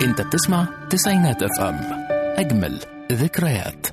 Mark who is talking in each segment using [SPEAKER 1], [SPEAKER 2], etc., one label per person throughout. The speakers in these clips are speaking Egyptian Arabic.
[SPEAKER 1] انت بتسمع تسعينات اف ام اجمل ذكريات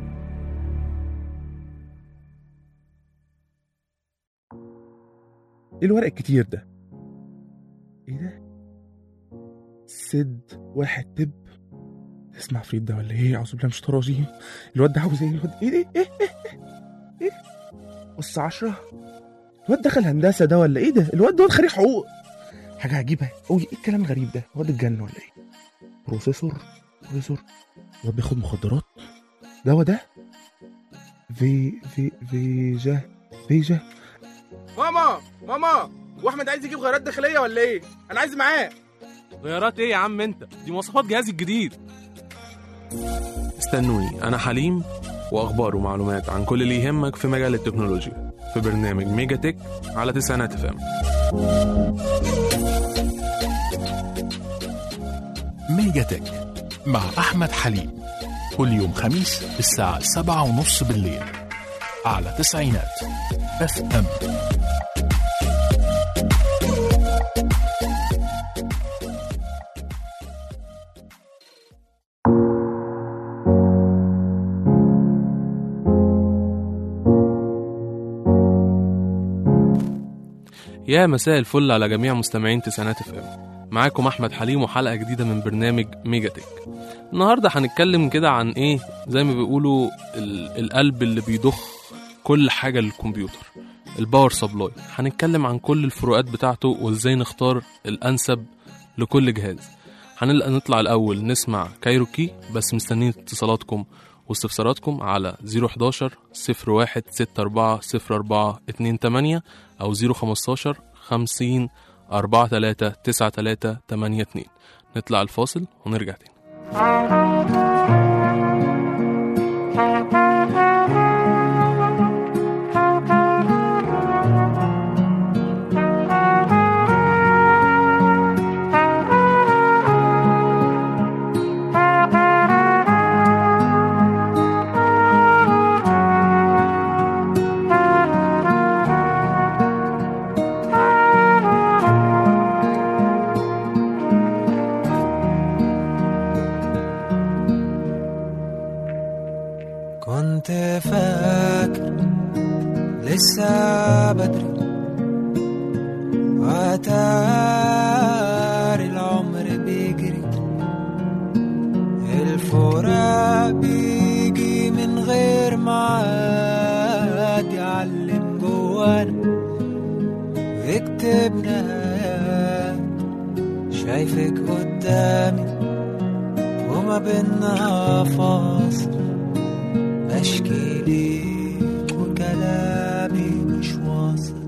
[SPEAKER 2] ايه الورق الكتير ده ايه ده سد واحد تب اسمع فريد ده ولا ايه اعوذ بالله من الشيطان الرجيم الواد ده عاوز ايه الواد ايه ايه ايه ايه ايه بص عشرة الواد دخل هندسة ده ولا ايه ده الواد ده خريج حقوق حاجة عجيبة قوي ايه الكلام الغريب ده الواد اتجنن ولا ايه بروفيسور بروفيسور الواد بياخد مخدرات دوا ده في في فيجا فيجا ماما ماما واحمد عايز يجيب غيارات داخليه ولا ايه انا عايز معاه
[SPEAKER 3] غيارات ايه يا عم انت دي مواصفات جهازي الجديد استنوني انا حليم واخبار ومعلومات عن كل اللي يهمك في مجال التكنولوجيا في برنامج ميجا تك على تسعينات فام
[SPEAKER 1] ميجا تك مع احمد حليم كل يوم خميس الساعة سبعة ونص بالليل على تسعينات اف ام
[SPEAKER 3] يا مساء الفل على جميع مستمعين تسعينات اف ام معاكم احمد حليم وحلقه جديده من برنامج ميجا تك النهارده هنتكلم كده عن ايه زي ما بيقولوا ال- القلب اللي بيضخ كل حاجه للكمبيوتر الباور سبلاي هنتكلم عن كل الفروقات بتاعته وازاي نختار الانسب لكل جهاز هنلقى نطلع الاول نسمع كايروكي بس مستنيين اتصالاتكم واستفساراتكم على 011 01 64 04 28 أو 015 50 43 93 82 نطلع الفاصل ونرجع تاني
[SPEAKER 4] كنت فاكر لسه بدري وتاري العمر بيجري الفراق بيجي من غير معاد يعلم جوانا ويكتب نهايات شايفك قدامي وما بينا فاصل بشكي ليك وكلامي مش واصل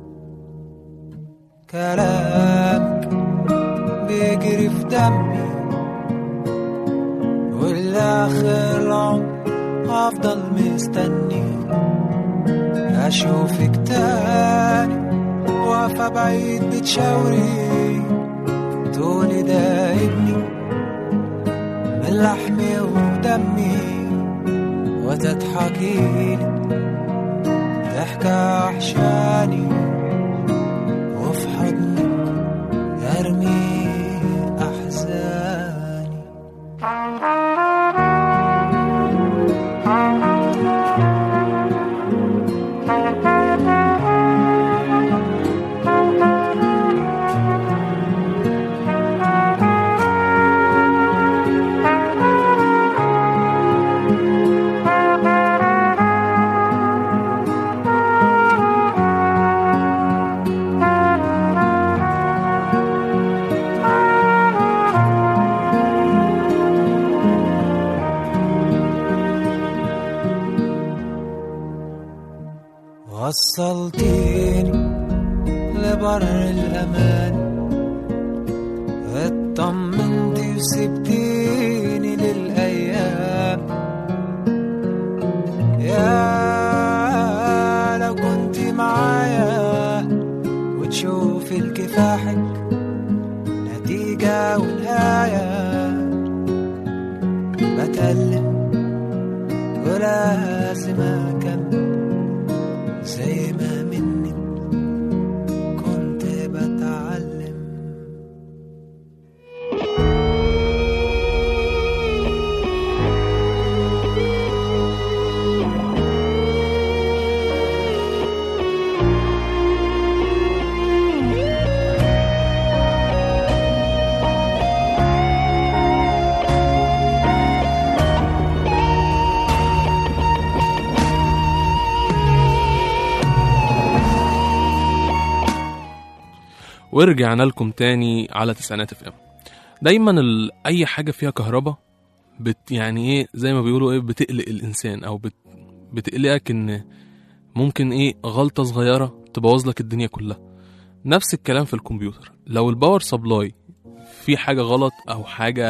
[SPEAKER 4] كلامك بيجري في دمي والآخر العمر هفضل مستني أشوفك تاني واقفة بعيد بتشاوري تقولي ده ابني من لحمي ودمي وتضحكي لي ضحكة وحشاني وفي حضنك ارمي احزاني وصلتيني لبر الأمان اطمنتي وسبتيني للأيام يا لو كنت معايا وتشوفي الكفاحك نتيجة ونهاية بتألم ولازم أكمل زي ما منك كنت بتعلم
[SPEAKER 3] ورجعنا لكم تاني على تسعينات اف ام دايما ال... اي حاجه فيها كهرباء بت يعني ايه زي ما بيقولوا ايه بتقلق الانسان او بت... بتقلقك ان ممكن ايه غلطه صغيره تبوظ لك الدنيا كلها نفس الكلام في الكمبيوتر لو الباور سبلاي في حاجه غلط او حاجه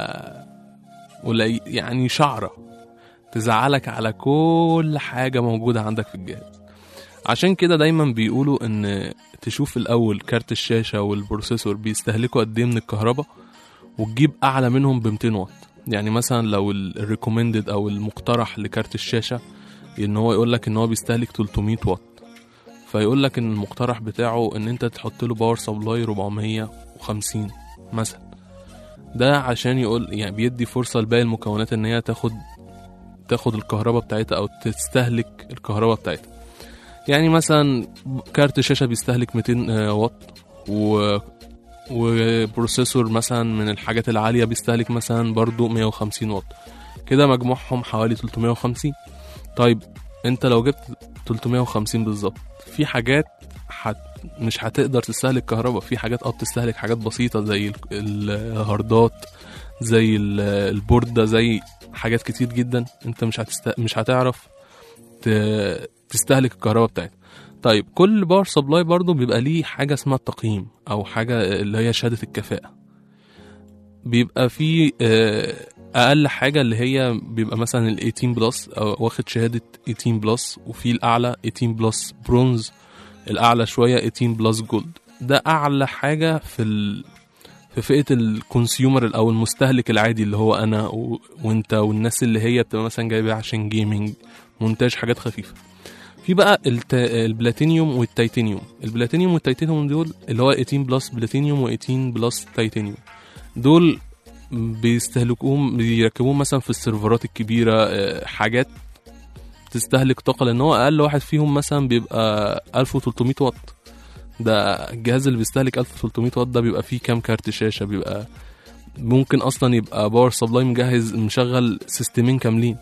[SPEAKER 3] قليل يعني شعره تزعلك على كل حاجه موجوده عندك في الجهاز عشان كده دايما بيقولوا ان تشوف الاول كارت الشاشه والبروسيسور بيستهلكوا قد ايه من الكهرباء وتجيب اعلى منهم ب 200 واط يعني مثلا لو الريكومندد او المقترح لكارت الشاشه ان هو يقول لك ان هو بيستهلك 300 واط فيقول لك ان المقترح بتاعه ان انت تحط له باور سبلاي 450 مثلا ده عشان يقول يعني بيدي فرصه لباقي المكونات ان هي تاخد تاخد الكهرباء بتاعتها او تستهلك الكهرباء بتاعتها يعني مثلا كارت الشاشه بيستهلك 200 واط و وبروسيسور مثلا من الحاجات العاليه بيستهلك مثلا برضو 150 واط كده مجموعهم حوالي 350 طيب انت لو جبت 350 بالظبط في حاجات حت مش هتقدر تستهلك كهرباء في حاجات اه بتستهلك حاجات بسيطه زي ال- الهاردات زي ال- البورده زي حاجات كتير جدا انت مش هتست... مش هتعرف ت... تستهلك الكهرباء بتاعتها طيب كل باور سبلاي برضو بيبقى ليه حاجه اسمها التقييم او حاجه اللي هي شهاده الكفاءه بيبقى في آه، اقل حاجه اللي هي بيبقى مثلا ال 18 بلس او واخد شهاده 18 بلس وفي الاعلى 18 بلس برونز الاعلى شويه 18 بلس جولد ده اعلى حاجه في ال... في فئه الكونسيومر او المستهلك العادي اللي هو انا و... وانت والناس اللي هي بتبقى مثلا جايبها عشان جيمنج مونتاج حاجات خفيفه في بقى الت... البلاتينيوم والتيتانيوم البلاتينيوم والتيتانيوم دول اللي هو 18 بلس بلاتينيوم و18 بلس تيتانيوم دول بيستهلكوهم بيركبوهم مثلا في السيرفرات الكبيره آه، حاجات تستهلك طاقه لان هو اقل واحد فيهم مثلا بيبقى 1300 واط ده الجهاز اللي بيستهلك 1300 واط ده بيبقى فيه كام كارت شاشه بيبقى ممكن اصلا يبقى باور سبلاي مجهز مشغل سيستمين كاملين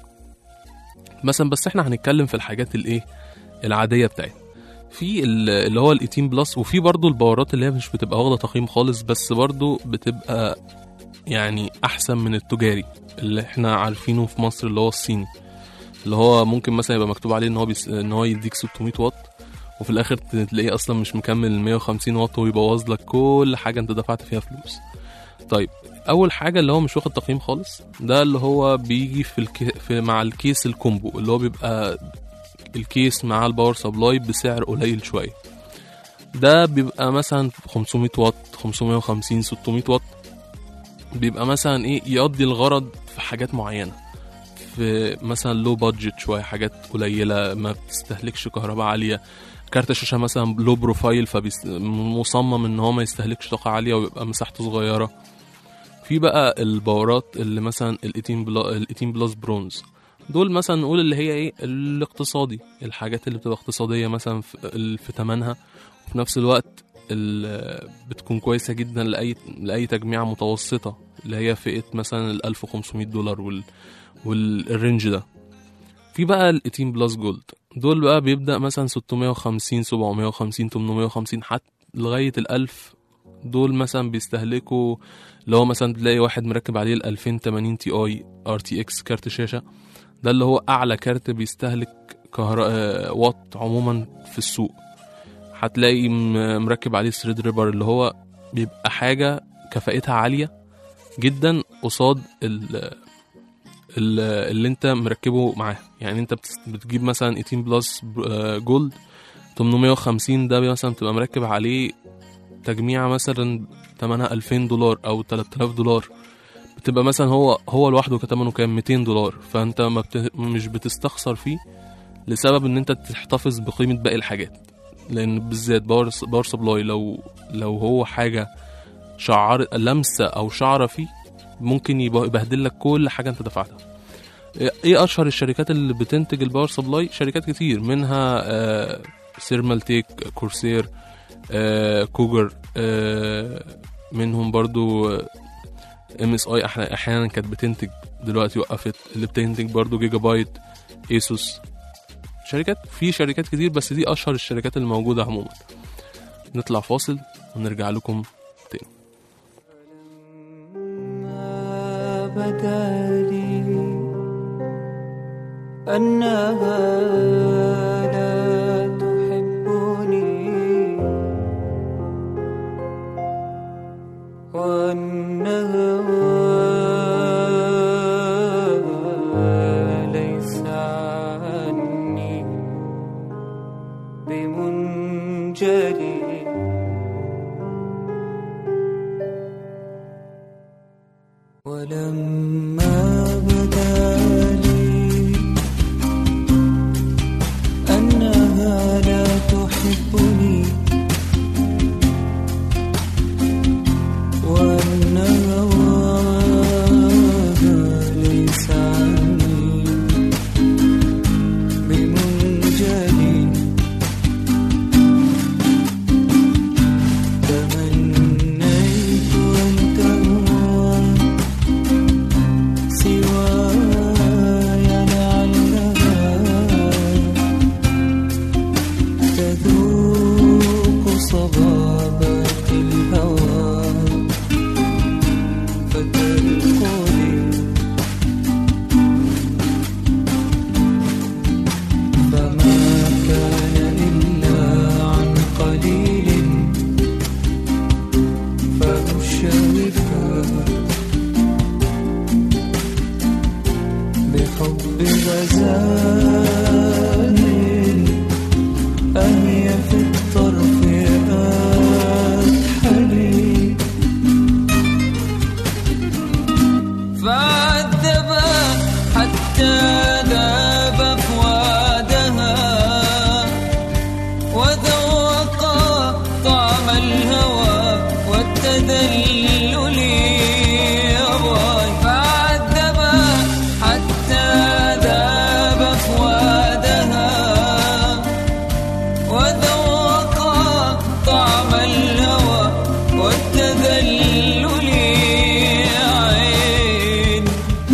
[SPEAKER 3] مثلا بس احنا هنتكلم في الحاجات الايه العاديه بتاعتنا في ال- اللي هو ال 18 بلس وفي برضو الباورات اللي هي مش بتبقى واخده تقييم خالص بس برضو بتبقى يعني احسن من التجاري اللي احنا عارفينه في مصر اللي هو الصيني اللي هو ممكن مثلا يبقى مكتوب عليه ان هو بيس... ان هو يديك 600 واط وفي الاخر تلاقيه اصلا مش مكمل ال 150 واط ويبوظ لك كل حاجه انت دفعت فيها فلوس طيب اول حاجه اللي هو مش واخد تقييم خالص ده اللي هو بيجي في, الكي... في مع الكيس الكومبو اللي هو بيبقى الكيس مع الباور سبلاي بسعر قليل شويه ده بيبقى مثلا 500 واط 550 600 واط بيبقى مثلا ايه يقضي الغرض في حاجات معينه في مثلا لو بادجت شويه حاجات قليله ما بتستهلكش كهرباء عاليه كارت الشاشه مثلا لو بروفايل فمصمم ان هو ما يستهلكش طاقه عاليه ويبقى مساحته صغيره في بقى الباورات اللي مثلا ال 18 بلا ال 18 بلس برونز دول مثلا نقول اللي هي ايه الاقتصادي الحاجات اللي بتبقى اقتصاديه مثلا في, في تمنها وفي نفس الوقت ال- بتكون كويسه جدا لاي لاي تجميعه متوسطه اللي هي فئه مثلا ال 1500 دولار وال والرينج ده في بقى ال 18 بلس جولد دول بقى بيبدا مثلا 650 750 850 حتى لغايه ال 1000 دول مثلا بيستهلكوا اللي هو مثلا تلاقي واحد مركب عليه ال 2080 تي اي ار تي اكس كارت شاشه ده اللي هو اعلى كارت بيستهلك كهرباء واط عموما في السوق هتلاقي م- مركب عليه ثريد ريبر اللي هو بيبقى حاجه كفاءتها عاليه جدا قصاد ال ال- اللي انت مركبه معاه يعني انت بتس- بتجيب مثلا 18 بلس جولد 850 ده مثلا بتبقى مركب عليه تجميعة مثلا تمنها 2000 دولار او 3000 دولار بتبقى مثلا هو هو لوحده كتمنه كام 200 دولار فانت ما بت... مش بتستخسر فيه لسبب ان انت تحتفظ بقيمة باقي الحاجات لان بالذات باور باور سبلاي لو لو هو حاجة شعر لمسة او شعرة فيه ممكن يبه- يبهدل لك كل حاجة انت دفعتها ايه اشهر الشركات اللي بتنتج الباور سبلاي شركات كتير منها آه سيرمال تيك كورسير آه كوجر آه منهم برضو ام اس اي احيانا كانت بتنتج دلوقتي وقفت اللي بتنتج برضو جيجا بايت ايسوس شركات في شركات كتير بس دي اشهر الشركات اللي موجوده عموما نطلع فاصل ونرجع لكم تاني
[SPEAKER 5] ما بدا لي أنها لا تحبني وأنها ليس عني بمنجلي ولما بدا لي أنها لا تحبني وأن هواها ليس عني بمنجلي تمنيت أن تهوى سواي لعلها تذوق صبابة الهوى فتدخلي فما كان إلا عن قليل فأشرفها بحب غزال أهي في الطرف أكحلي فعذبا حتى ذاب فؤادها وذوقا طعم الهوى والتذلل أبواي فعذبا حتى ذاب فؤادها وذوقا طعم الهوى والتذلل عين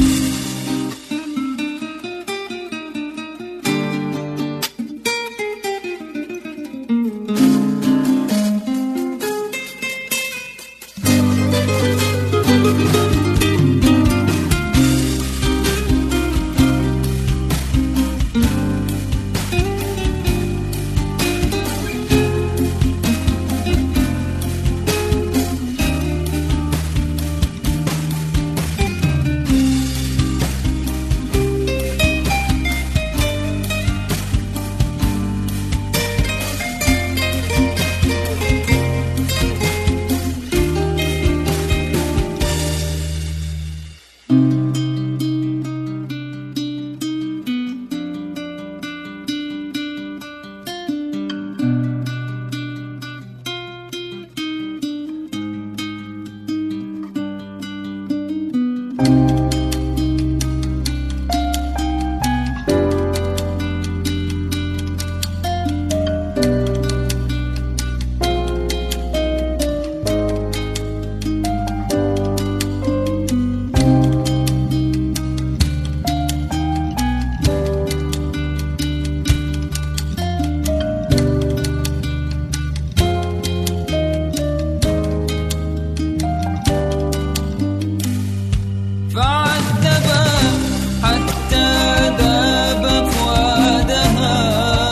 [SPEAKER 5] فعذبا حتى ذاب فؤادها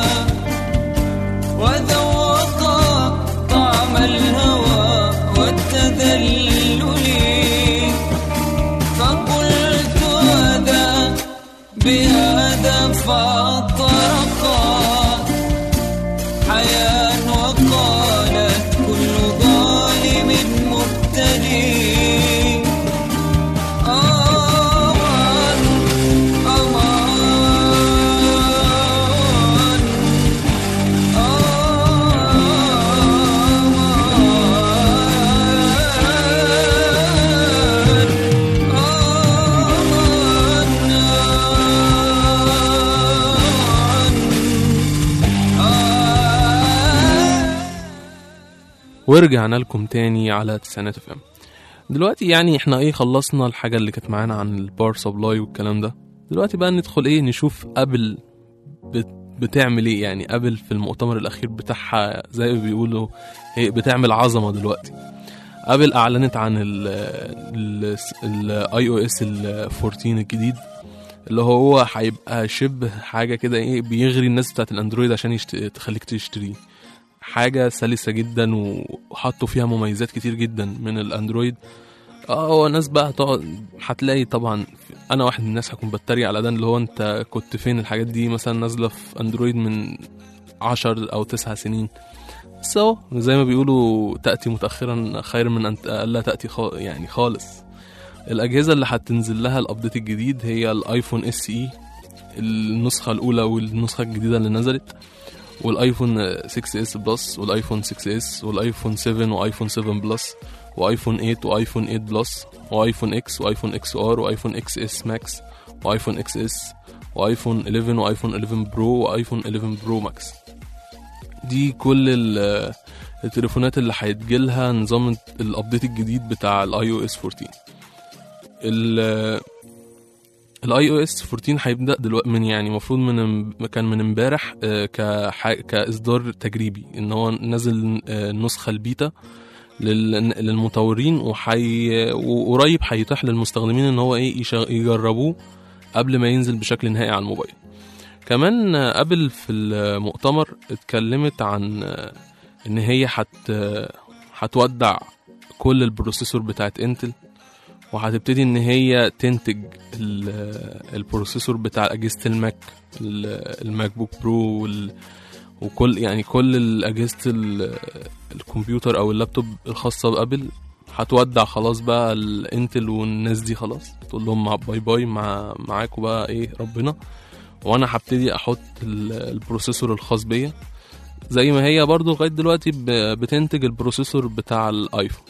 [SPEAKER 5] وذوقا طعم الهوى والتذلل فقلت هذا بهذا فاطرقا حياة وقالت كل ظالم مبتلي أمان أمان أمان
[SPEAKER 3] ورجعنا لكم تاني على تسعينات اف ام دلوقتي يعني احنا ايه خلصنا الحاجة اللي كانت معانا عن البار سبلاي والكلام ده دلوقتي بقى ندخل ايه نشوف قبل بت بتعمل ايه يعني ابل في المؤتمر الاخير بتاعها زي ما بيقولوا هي بتعمل عظمه دلوقتي ابل اعلنت عن الاي او اس ال 14 الجديد اللي هو هيبقى شبه حاجه كده ايه بيغري الناس بتاعت الاندرويد عشان يشت... تخليك تشتريه حاجه سلسه جدا وحطوا فيها مميزات كتير جدا من الاندرويد اه هو ناس بقى تقعد هتلاقي طبعا انا واحد من الناس هكون بتريق على ده اللي هو انت كنت فين الحاجات دي مثلا نازله في اندرويد من عشر او تسع سنين بس اهو زي ما بيقولوا تأتي متأخرا خير من أن لا تأتي خا يعني خالص الأجهزة اللي هتنزل لها الأبديت الجديد هي الآيفون اس اي النسخة الأولى والنسخة الجديدة اللي نزلت والايفون 6 اس بلس والايفون 6 اس والايفون 7 وايفون 7 بلس وايفون 8 وايفون 8 بلس وايفون اكس وايفون اكس ار وايفون اكس اس ماكس وايفون اكس اس وايفون 11 وايفون 11 برو وايفون 11 برو ماكس دي كل ال- التليفونات اللي هيتجيلها نظام الابديت الجديد بتاع الاي او اس 14 الاي او اس 14 هيبدا دلوقتي من يعني المفروض من كان من امبارح آه، كح- كاصدار تجريبي ان هو نزل آه، النسخه البيتا لل- للمطورين وحي... وقريب هيتاح للمستخدمين ان هو ايه يشغ- يجربوه قبل ما ينزل بشكل نهائي على الموبايل كمان آه، ابل في المؤتمر اتكلمت عن آه، ان هي هت هتودع كل البروسيسور بتاعت انتل وهتبتدي ان هي تنتج ال- البروسيسور بتاع اجهزه الماك ال- الماك بوك برو وال وكل يعني كل اجهزه ال- الكمبيوتر او اللابتوب الخاصه بابل هتودع خلاص بقى الانتل والناس دي خلاص تقول لهم مع باي باي مع معاكم بقى ايه ربنا وانا هبتدي احط ال- البروسيسور الخاص بيا زي ما هي برضو لغايه دلوقتي ب- بتنتج البروسيسور بتاع الايفون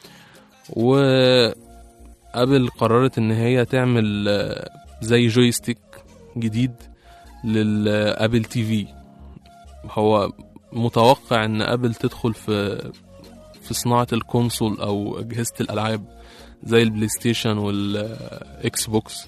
[SPEAKER 3] و ابل قررت ان هي تعمل آه، زي جويستيك جديد للابل تي في هو متوقع ان ابل تدخل في في صناعه الكونسول او اجهزه الالعاب زي البلاي ستيشن والاكس بوكس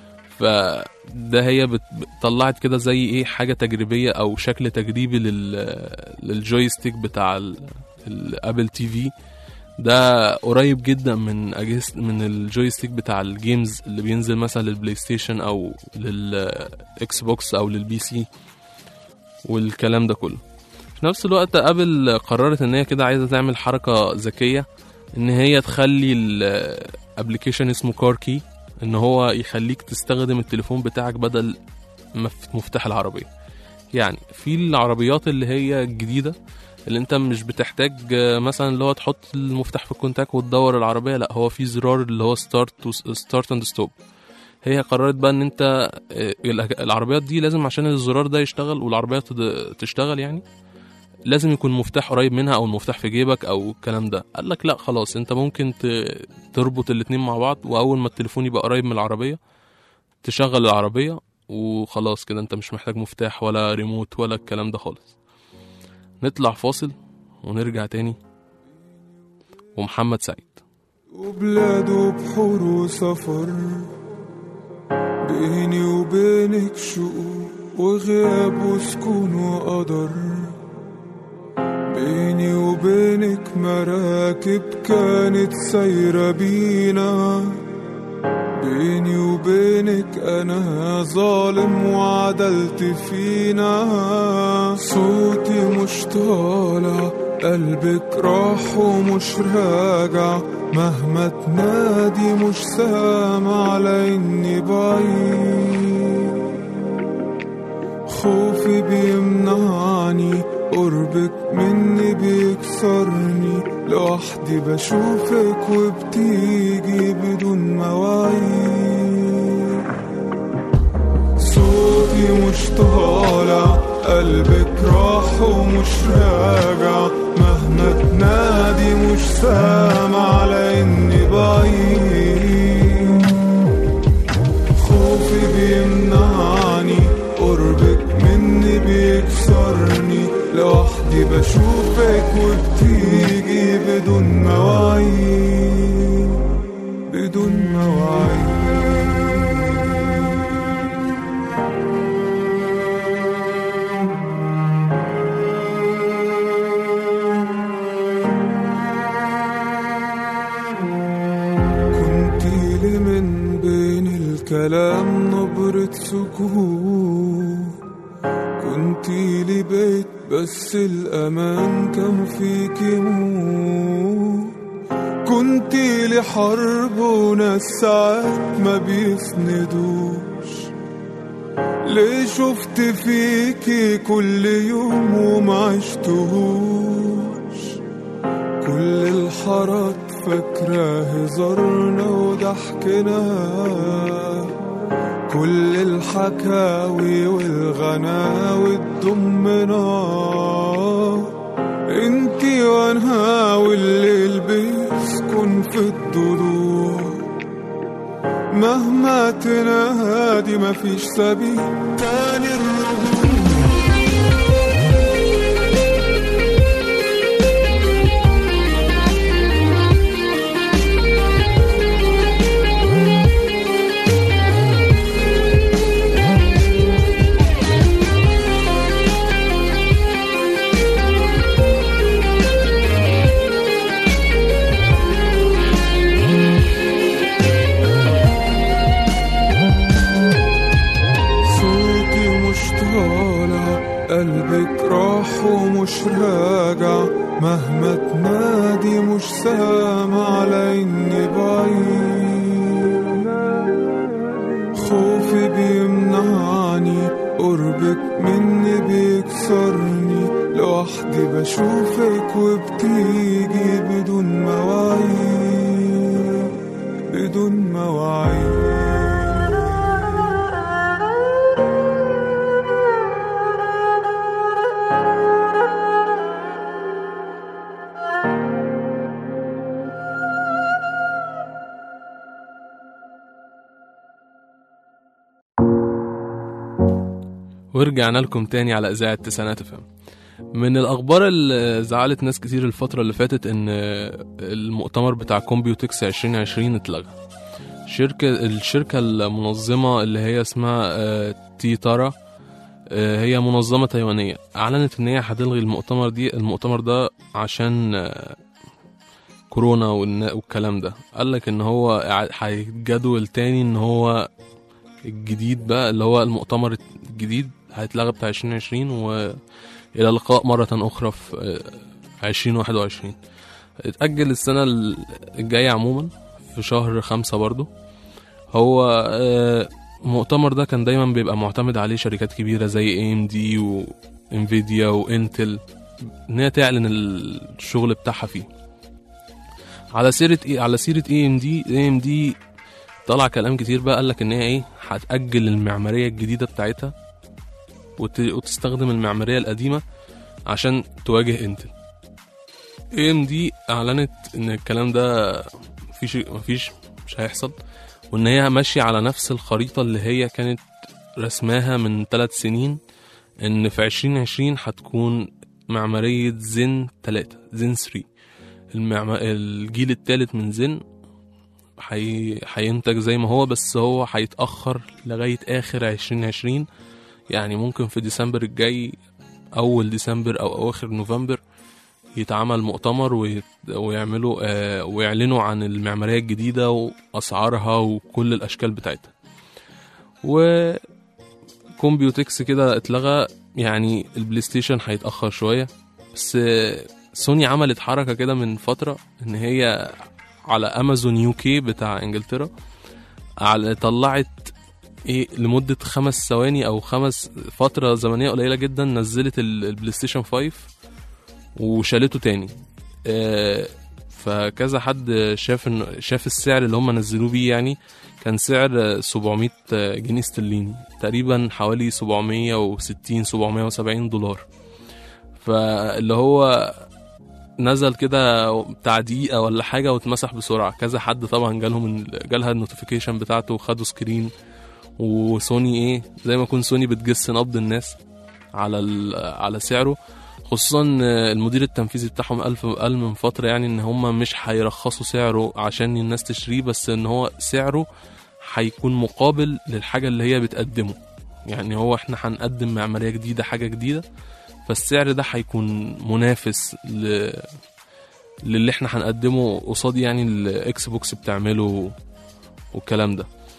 [SPEAKER 3] فده هي بت- طلعت كده زي ايه حاجه تجريبيه او شكل تجريبي لل للجويستيك بتاع ال- الابل تي في ده قريب جدا من اجهزه من الجويستيك بتاع الجيمز اللي بينزل مثلا للبلاي ستيشن او للاكس بوكس او للبي سي والكلام ده كله في نفس الوقت ابل قررت ان هي كده عايزه تعمل حركه ذكيه ان هي تخلي الابلكيشن اسمه كار كي ان هو يخليك تستخدم التليفون بتاعك بدل مف- مفتاح العربيه يعني في العربيات اللي هي الجديده اللي انت مش بتحتاج آه، مثلا اللي هو تحط المفتاح في الكونتاك وتدور العربيه لا هو في زرار اللي هو ستارت ستارت اند ستوب هي قررت بقى ان انت آه، الأج- العربيات دي لازم عشان الزرار ده يشتغل والعربيات تد- تشتغل يعني لازم يكون مفتاح قريب منها او المفتاح في جيبك او الكلام ده قال لك لا خلاص انت ممكن ت- تربط الاتنين مع بعض واول ما التليفون يبقى قريب من العربيه تشغل العربيه وخلاص كده انت مش محتاج مفتاح ولا ريموت ولا الكلام ده خالص نطلع فاصل ونرجع تاني ومحمد سعيد
[SPEAKER 6] وبلاد وبحور وسفر بيني وبينك شقوق وغياب وسكون وقدر بيني وبينك مراكب كانت سايرة بينا بيني وبينك أنا ظالم وعدلت فينا صوتي مش طالع قلبك راح ومش راجع مهما تنادي مش سامع لاني بعيد خوفي بيمنعني قربك مني بيكسرني لوحدي بشوفك وبتيجي بدون مواعيد صوتي مش طالع قلبك راح ومش راجع مهما تنادي مش سامع لاني بعيد خوفي بيمنعني قربك مني بيكسرني لوحدي بشوفك وبتيجي بدون مواعيد بدون مواعيد الكلام نبرة سكوت كنتي لي بيت بس الأمان كان فيك موت كنتي لي حرب وناس ساعات ما بيسندوش ليه شفت فيكي كل يوم وما عشتهوش كل الحارات فاكرة هزارنا وضحكنا كل الحكاوي والغناوي تضمنا انتي وانا والليل بيسكن في الضلوع مهما تنادي مفيش سبيل تاني الرجوع صوتي مش طالع قلبك راح ومش راجع مهما تنادي مش سامع لاني بعيد خوفي بيمنعني قربك مني بيكسرني لوحدي بشوفك وبتيجي بدون مواعيد بدون مواعيد
[SPEAKER 3] ورجعنا لكم تاني على إذاعة تسعينات فم من الأخبار اللي زعلت ناس كتير الفترة اللي فاتت إن المؤتمر بتاع كومبيوتكس 2020 اتلغى شركة الشركة المنظمة اللي هي اسمها آه، تيتارا آه، هي منظمة تايوانية أعلنت إن هي هتلغي المؤتمر دي المؤتمر ده عشان آه، كورونا والن- والكلام ده قال لك إن هو إع- هيتجدول تاني إن هو الجديد بقى اللي هو المؤتمر الجديد هيتلغى بتاع 2020 وإلى اللقاء مرة أخرى في آه، 2021 اتأجل السنة الجاية عموما في شهر خمسة برضو هو آه، المؤتمر ده كان دايما بيبقى معتمد عليه شركات كبيرة زي اي ام دي وانفيديا وانتل ان هي تعلن الشغل بتاعها فيه على سيرة ايه على سيرة اي ام دي اي ام دي طلع كلام كتير بقى قالك ان هي ايه هتأجل المعمارية الجديدة بتاعتها وت... وتستخدم المعمارية القديمة عشان تواجه انتل اي ام دي اعلنت ان الكلام ده مفيش مفيش مش هيحصل وان هي ماشية على نفس الخريطة اللي هي كانت رسماها من ثلاث سنين ان في عشرين عشرين هتكون معمارية زين تلاتة زين ثري المعم... الجيل التالت من زين حي... هينتج زي ما هو بس هو هيتأخر لغاية آخر عشرين عشرين يعني ممكن في ديسمبر الجاي أول ديسمبر أو أواخر نوفمبر يتعمل مؤتمر ويت... ويعملوا آه ويعلنوا عن المعمارية الجديدة وأسعارها وكل الأشكال بتاعتها و كومبيوتكس كده اتلغى يعني البلاي ستيشن هيتأخر شوية بس آه، سوني عملت حركة كده من فترة إن هي على أمازون يو كي بتاع إنجلترا على طلعت ايه لمدة خمس ثواني أو خمس فترة زمنية قليلة جدا نزلت ال- البلاي ستيشن 5 وشالته تاني آه، فكذا حد شاف إن شاف السعر اللي هم نزلوه بيه يعني كان سعر آه، 700 جنيه استرليني تقريبا حوالي 760 770 دولار فاللي هو نزل كده بتاع دقيقة ولا حاجة واتمسح بسرعة كذا حد طبعا جالهم ال- جالها النوتيفيكيشن بتاعته وخدوا سكرين وسوني ايه زي ما يكون سوني بتجس نبض الناس على ال- على سعره خصوصا المدير التنفيذي بتاعهم قال في- قال من فترة يعني ان هم مش هيرخصوا سعره عشان الناس تشتريه بس ان هو سعره هيكون مقابل للحاجة اللي هي بتقدمه يعني هو احنا هنقدم معمارية جديدة حاجة جديدة فالسعر ده هيكون منافس ل... للي احنا هنقدمه قصاد يعني الاكس بوكس بتعمله والكلام ده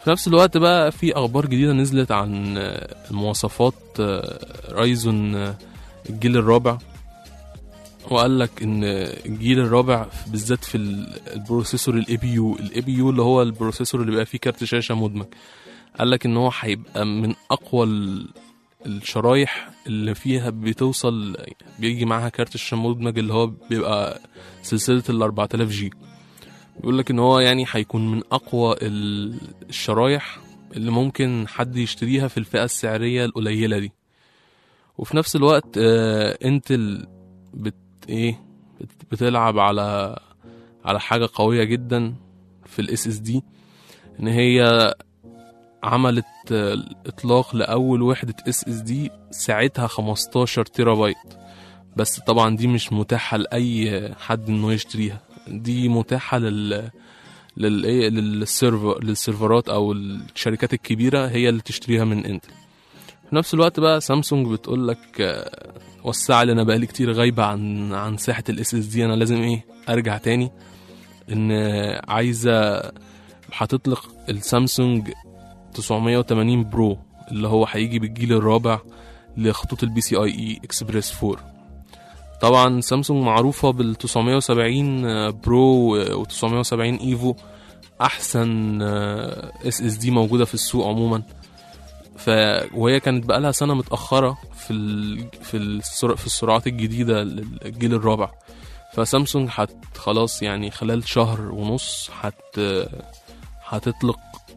[SPEAKER 3] في نفس الوقت بقى في اخبار جديده نزلت عن آه، مواصفات آه، رايزون آه، الجيل الرابع وقال لك ان الجيل الرابع بالذات في ال- البروسيسور الاي بي يو الاي بي يو اللي هو البروسيسور اللي بيبقى فيه كارت شاشه مدمج قال لك ان هو هيبقى من اقوى ال- الشرايح اللي فيها بتوصل بيجي معاها كارت الشاشه مدمج اللي هو بيبقى سلسله ال 4000 جي بيقول لك ان هو يعني هيكون من اقوى ال- الشرايح اللي ممكن حد يشتريها في الفئه السعريه القليله دي وفي نفس الوقت آه انتل بت ايه بت- بتلعب على على حاجه قويه جدا في الاس اس دي ان هي عملت آه، اطلاق لاول وحده اس اس دي ساعتها 15 تيرا بايت بس طبعا دي مش متاحه لاي حد انه يشتريها دي متاحه لل لل إيه؟ للسيرفر للسيرفرات او الشركات الكبيره هي اللي تشتريها من انتل في نفس الوقت بقى سامسونج بتقول لك آه، وسع لي انا بقالي كتير غايبه عن عن ساحه الاس اس دي انا لازم ايه ارجع تاني ان آه، عايزه هتطلق السامسونج 980 برو اللي هو هيجي بالجيل الرابع لخطوط البي سي اي اي اكسبريس 4 طبعا سامسونج معروفه بال 970 برو و 970 ايفو احسن اس اس دي موجوده في السوق عموما ف وهي كانت بقالها سنه متاخره في ال... في السر... في السرعات الجديده للجيل الرابع فسامسونج هت خلاص يعني خلال شهر ونص هت هتطلق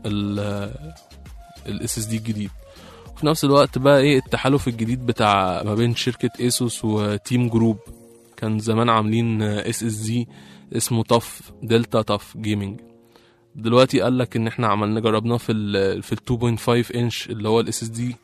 [SPEAKER 3] الاس اس دي الجديد وفي نفس الوقت بقى ايه التحالف الجديد بتاع ما بين شركة ايسوس وتيم جروب كان زمان عاملين اس اس دي اسمه طف دلتا طف جيمنج دلوقتي قال لك ان احنا عملنا جربناه في ال في ال 2.5 انش اللي هو الاس اس دي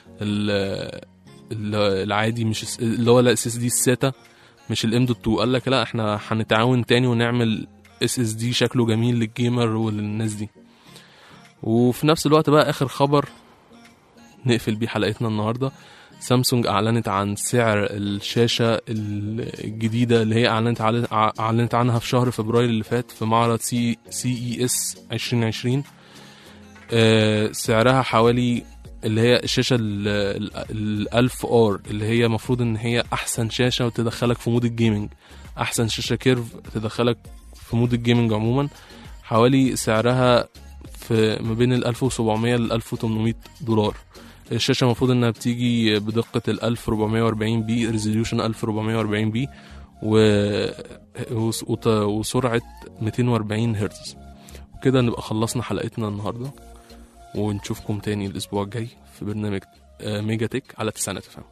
[SPEAKER 3] العادي مش الس- اللي هو الاس اس دي الساتا مش الام دوت 2 قال لك لا احنا هنتعاون تاني ونعمل اس اس دي شكله جميل للجيمر وللناس دي وفي نفس الوقت بقى اخر خبر نقفل بيه حلقتنا النهارده سامسونج اعلنت عن سعر الشاشه الجديده اللي هي اعلنت عل- اعلنت عنها في شهر فبراير اللي فات في معرض سي سي اي اس 2020 آه، سعرها حوالي اللي هي الشاشه ال 1000 ار اللي هي المفروض ان هي احسن شاشه وتدخلك في مود الجيمنج احسن شاشه كيرف تدخلك في مود الجيمنج عموما حوالي سعرها في ما بين ال 1700 ل 1800 دولار الشاشة المفروض انها بتيجي بدقة ال 1440 بي ريزوليوشن 1440 بي و... وس- وت- وسرعة 240 هرتز وكده نبقى خلصنا حلقتنا النهاردة ونشوفكم تاني الأسبوع الجاي في برنامج آه، ميجا تك على تسعينات فهم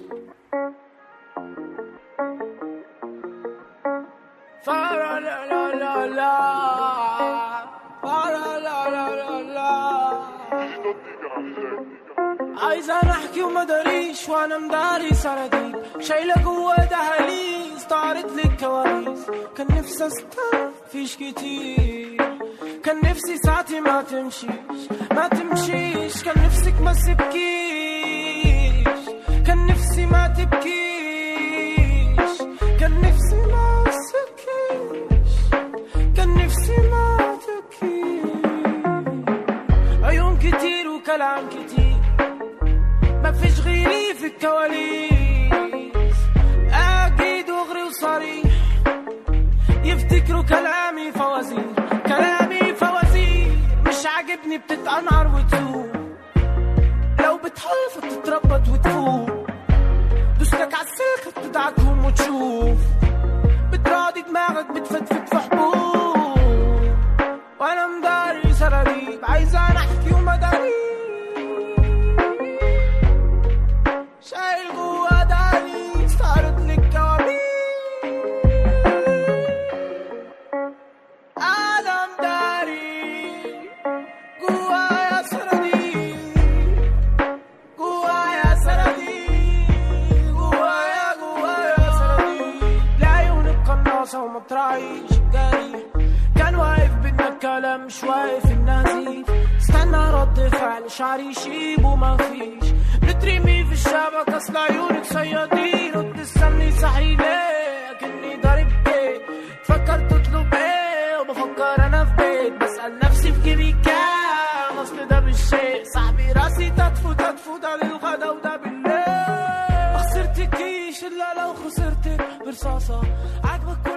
[SPEAKER 5] عايزة نحكي وما داريش وانا مداري سرديب شايلة جوا دهاليز طارت لي الكواليس كان نفسي استنى فيش كتير كان نفسي ساعتي ما تمشيش ما تمشيش كان نفسك ما تبكيش كان نفسي ما تبكيش كان نفسي ما تبكيش كان نفسي ما تبكيش عيون كتير وكلام كتير ما فيش غيري في الكواليس اكيد واغري وصريح يفتكروا كلامي فوازير كلامي فوازير مش عاجبني بتتقنعر وتسوق لو بتحلف تتربط وتفوق دوسلك عالسلك تدعكهم وتشوف بتراضي دماغك بتفتفت في حبوب وانا مداري سراريب عايزة نحكي وما داري شايل جوا داري صارت لك كوابيس انا مداري جوايا سراديب جوايا سراديب جوايا جوايا سراديب العيون القناصة وما بتراعيش الجريح كان واقف بدنا الكلام مش واقف النزيف استنى رد فعل شعري يشيب وما فيش بترمي في الشبكة اصل عيونك صيادين وبتستني صحي ليه كني ضارب بيت تفكر تطلب ايه وبفكر انا في بيت بسأل نفسي في جيبي كام رصاصة عاجبك